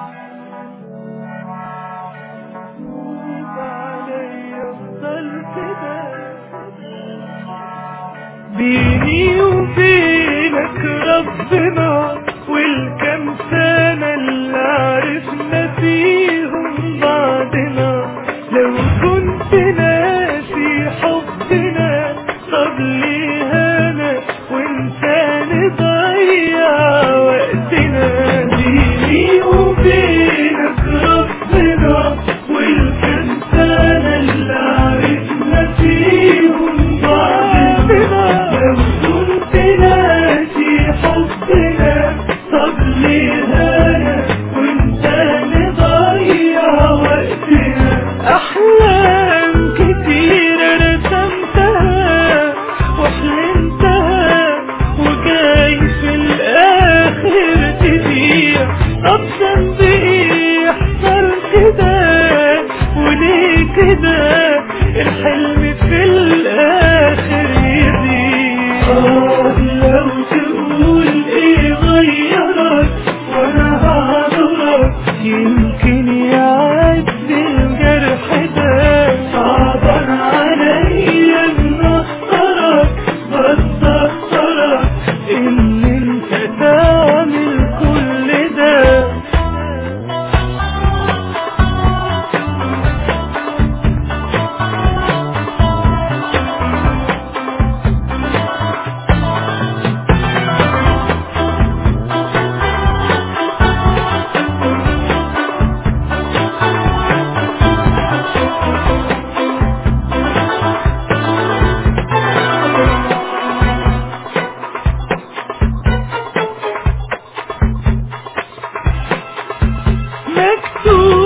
بيني وبينك ربنا والكم سنة اللي عرفنا فيهم بعدنا لو كنت ناسي حبنا طب ليه انا وانت نضيع وقتنا بيني وبينك ربنا والكم سنة اللي عرفنا فيهم بعدنا لو كنت ناسي حبنا طب ليه انا وانت نضيع وقتنا احلام كتير رسمتها وحلمتها وجاي في الاخر تضيع طب ذنب ايه يحصل كده وليه كده الحلم في الاخر يضيع آه لو تقول ايه غيرك وانا هعذرك يمكن يعدي الجرح ده صعبان عليا ان اختارك بس اختارك ان انت تعمل كل ده مكتوب